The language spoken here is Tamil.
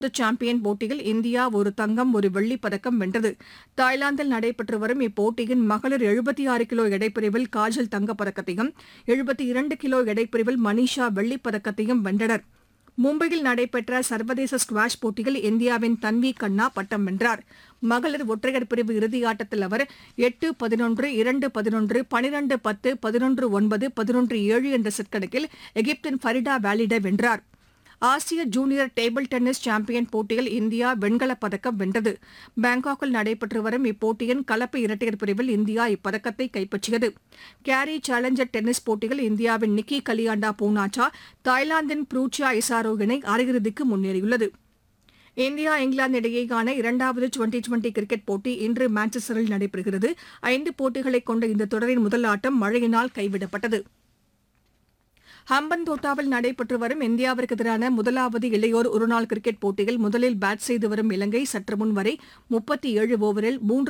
சாம்பியன் போட்டியில் இந்தியா ஒரு தங்கம் ஒரு வெள்ளிப் பதக்கம் வென்றது தாய்லாந்தில் நடைபெற்று வரும் இப்போட்டியின் மகளிர் 76 கிலோ எடைப்பிரிவில் காஜல் தங்கப் பதக்கத்தையும் 72 கிலோ எடைப்பிரிவில் மனிஷா வெள்ளிப் பதக்கத்தையும் வென்றனர் மும்பையில் நடைபெற்ற சர்வதேச ஸ்குவாஷ் போட்டியில் இந்தியாவின் தன்வி கண்ணா பட்டம் வென்றார் மகளிர் ஒற்றையர் பிரிவு இறுதியாட்டத்தில் அவர் எட்டு பதினொன்று இரண்டு பதினொன்று பனிரெண்டு பத்து பதினொன்று ஒன்பது பதினொன்று ஏழு என்ற செட் கணக்கில் எகிப்தின் ஃபரிடா வேலிடை வென்றார் ஆசிய ஜூனியர் டேபிள் டென்னிஸ் சாம்பியன் போட்டியில் இந்தியா வெண்கலப் பதக்கம் வென்றது பாங்காக்கில் நடைபெற்று வரும் இப்போட்டியின் கலப்பு இரட்டையர் பிரிவில் இந்தியா இப்பதக்கத்தை கைப்பற்றியது கேரி சேலஞ்சர் டென்னிஸ் போட்டியில் இந்தியாவின் நிக்கி கலியாண்டா பூனாச்சா தாய்லாந்தின் ப்ரூச்சியா இசாரோ இணை அரையிறுதிக்கு முன்னேறியுள்ளது இந்தியா இங்கிலாந்து இடையேயான இரண்டாவது டுவெண்டி டுவெண்டி கிரிக்கெட் போட்டி இன்று மான்செஸ்டரில் நடைபெறுகிறது ஐந்து போட்டிகளை கொண்ட இந்த தொடரின் முதல் ஆட்டம் மழையினால் கைவிடப்பட்டது ஹம்பன்தோட்டாவில் நடைபெற்று வரும் இந்தியாவிற்கு எதிரான முதலாவது இளையோர் ஒருநாள் கிரிக்கெட் போட்டியில் முதலில் பேட் செய்து வரும் இலங்கை சற்று முன் வரை முப்பத்தி ஏழு ஓவரில் மூன்று